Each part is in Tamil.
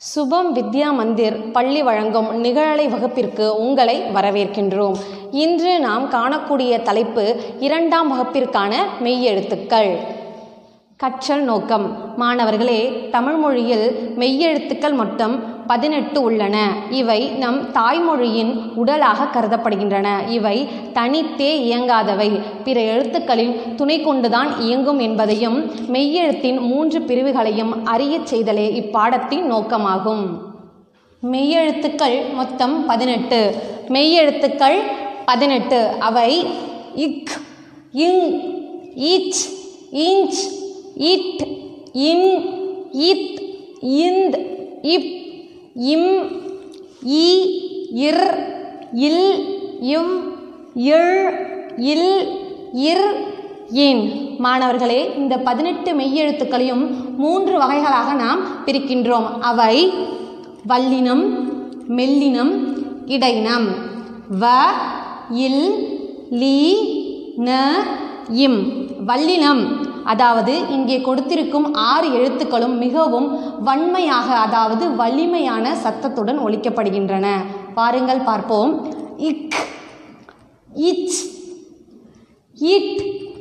சுபம் வித்யா மந்திர் பள்ளி வழங்கும் நிகழலை வகுப்பிற்கு உங்களை வரவேற்கின்றோம் இன்று நாம் காணக்கூடிய தலைப்பு இரண்டாம் வகுப்பிற்கான மெய்யெழுத்துக்கள் கற்றல் நோக்கம் மாணவர்களே தமிழ் மொழியில் மெய்யெழுத்துக்கள் மொத்தம் பதினெட்டு உள்ளன இவை நம் தாய்மொழியின் உடலாக கருதப்படுகின்றன இவை தனித்தே இயங்காதவை பிற எழுத்துக்களின் துணை கொண்டுதான் இயங்கும் என்பதையும் மெய்யெழுத்தின் மூன்று பிரிவுகளையும் அறியச் செய்தலே இப்பாடத்தின் நோக்கமாகும் மெய்யெழுத்துக்கள் மொத்தம் பதினெட்டு மெய்யெழுத்துக்கள் பதினெட்டு அவை இக் இங் ஈச் இஞ்ச் இட் இன் இத் இந்த் இப் இம் ஈ இர் இல் இவ் இழ் இல் இர் இன் மாணவர்களே இந்த பதினெட்டு மெய்யெழுத்துக்களையும் மூன்று வகைகளாக நாம் பிரிக்கின்றோம் அவை வல்லினம் மெல்லினம் இடையினம் வ இல் லி ந இம் வல்லினம் அதாவது இங்கே கொடுத்திருக்கும் ஆறு எழுத்துக்களும் மிகவும் வன்மையாக அதாவது வலிமையான சத்தத்துடன் ஒலிக்கப்படுகின்றன பாருங்கள் பார்ப்போம் இக் இச் இட்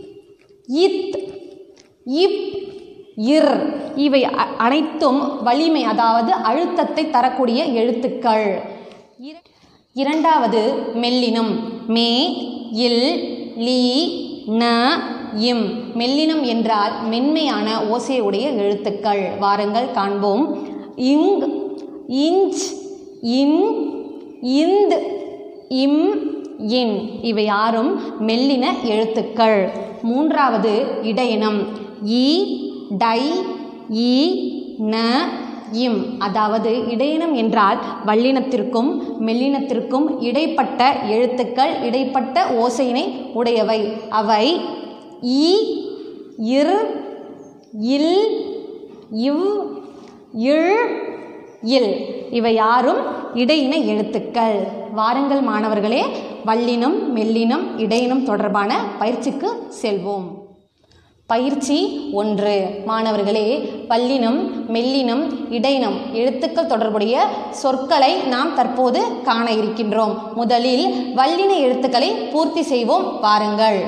இத் இப் இர் இவை அ- அனைத்தும் வலிமை அதாவது அழுத்தத்தை தரக்கூடிய எழுத்துக்கள் இர- இரண்டாவது மெல்லினம் மே இல் லீ ந இம் மெல்லினம் என்றால் மென்மையான ஓசையுடைய எழுத்துக்கள் வாருங்கள் காண்போம் இங் இஞ்ச் இன் இந்த் இம் இன் இவை யாரும் மெல்லின எழுத்துக்கள் மூன்றாவது இடையினம் ஈ டை ஈ ந இம் அதாவது இடையினம் என்றால் வல்லினத்திற்கும் மெல்லினத்திற்கும் இடைப்பட்ட எழுத்துக்கள் இடைப்பட்ட ஓசையினை உடையவை அவை ஈ இர் இல் இவ் இழ் இல் இவை யாரும் இடையின எழுத்துக்கள் வாருங்கள் மாணவர்களே வல்லினம் மெல்லினம் இடையினம் தொடர்பான பயிற்சிக்கு செல்வோம் பயிற்சி ஒன்று மாணவர்களே வல்லினம் மெல்லினம் இடையினம் எழுத்துக்கள் தொடர்புடைய சொற்களை நாம் தற்போது காண இருக்கின்றோம் முதலில் வல்லின எழுத்துக்களை பூர்த்தி செய்வோம் பாருங்கள்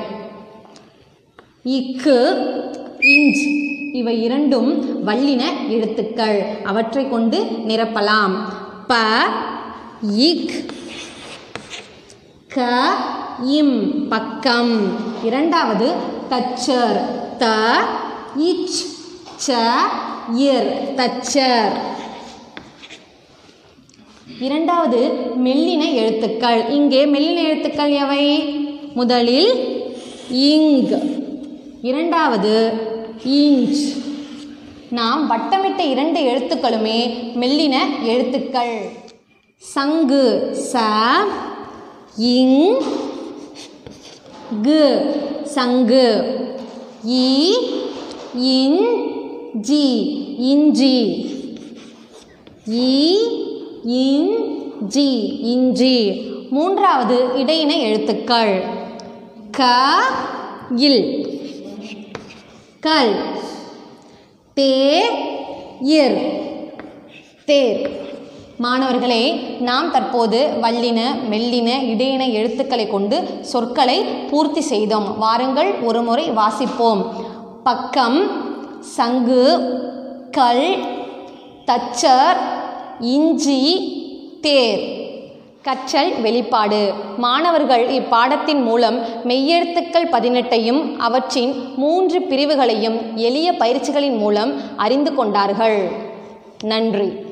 இக்கு இஞ்ச் இவை இரண்டும் வல்லின எழுத்துக்கள் அவற்றை கொண்டு நிரப்பலாம் ப இக் க இம் பக்கம் இரண்டாவது தச்சர் த இச் ச இர் தச்சர் இரண்டாவது மெல்லின எழுத்துக்கள் இங்கே மெல்லின எழுத்துக்கள் எவை முதலில் இங் இரண்டாவது இஞ்ச் நாம் வட்டமிட்ட இரண்டு எழுத்துக்களுமே மெல்லின எழுத்துக்கள் சங்கு ச இங் கு சங்கு இ இன் ஜி இஞ்சி இ இன் ஜி இஞ்சி மூன்றாவது இடையின எழுத்துக்கள் க இல் கல் தே இர் தேர் மாணவர்களே நாம் தற்போது வல்லின மெல்லின இடையின எழுத்துக்களை கொண்டு சொற்களை பூர்த்தி செய்தோம் வாருங்கள் ஒருமுறை வாசிப்போம் பக்கம் சங்கு கல் தச்சர் இஞ்சி தேர் கற்றல் வெளிப்பாடு மாணவர்கள் இப்பாடத்தின் மூலம் மெய்யெழுத்துக்கள் பதினெட்டையும் அவற்றின் மூன்று பிரிவுகளையும் எளிய பயிற்சிகளின் மூலம் அறிந்து கொண்டார்கள் நன்றி